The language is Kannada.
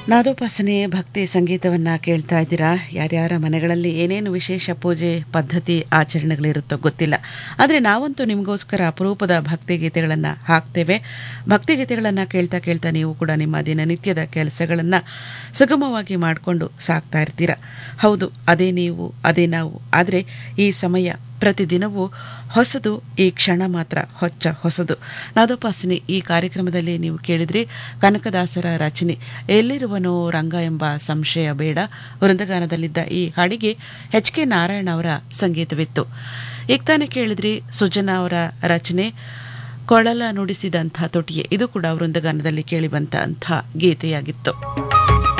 ನಾದೋಪಾಸನೆ ಭಕ್ತಿ ಸಂಗೀತವನ್ನ ಕೇಳ್ತಾ ಇದ್ದೀರಾ ಯಾರ್ಯಾರ ಮನೆಗಳಲ್ಲಿ ಏನೇನು ವಿಶೇಷ ಪೂಜೆ ಪದ್ಧತಿ ಆಚರಣೆಗಳಿರುತ್ತೋ ಗೊತ್ತಿಲ್ಲ ಆದರೆ ನಾವಂತೂ ನಿಮಗೋಸ್ಕರ ಅಪರೂಪದ ಭಕ್ತಿಗೀತೆಗಳನ್ನು ಹಾಕ್ತೇವೆ ಭಕ್ತಿಗೀತೆಗಳನ್ನು ಕೇಳ್ತಾ ಕೇಳ್ತಾ ನೀವು ಕೂಡ ನಿಮ್ಮ ದಿನನಿತ್ಯದ ಕೆಲಸಗಳನ್ನು ಸುಗಮವಾಗಿ ಮಾಡಿಕೊಂಡು ಸಾಕ್ತಾ ಇರ್ತೀರ ಹೌದು ಅದೇ ನೀವು ಅದೇ ನಾವು ಆದರೆ ಈ ಸಮಯ ಪ್ರತಿದಿನವೂ ಹೊಸದು ಈ ಕ್ಷಣ ಮಾತ್ರ ಹೊಚ್ಚ ಹೊಸದು ನಾದೋಪಾಸನೆ ಈ ಕಾರ್ಯಕ್ರಮದಲ್ಲಿ ನೀವು ಕೇಳಿದ್ರಿ ಕನಕದಾಸರ ರಚನೆ ಎಲ್ಲಿರುವನೋ ರಂಗ ಎಂಬ ಸಂಶಯ ಬೇಡ ವೃಂದಗಾನದಲ್ಲಿದ್ದ ಈ ಹಾಡಿಗೆ ಎಚ್ ಕೆ ನಾರಾಯಣ ಅವರ ಸಂಗೀತವಿತ್ತು ಈಗ ತಾನೇ ಕೇಳಿದ್ರಿ ಸುಜನಾ ಅವರ ರಚನೆ ಕೊಳಲ ನುಡಿಸಿದಂಥ ತೊಟಿಯೆ ಇದು ಕೂಡ ವೃಂದಗಾನದಲ್ಲಿ ಕೇಳಿಬಂತ ಅಂಥ ಗೀತೆಯಾಗಿತ್ತು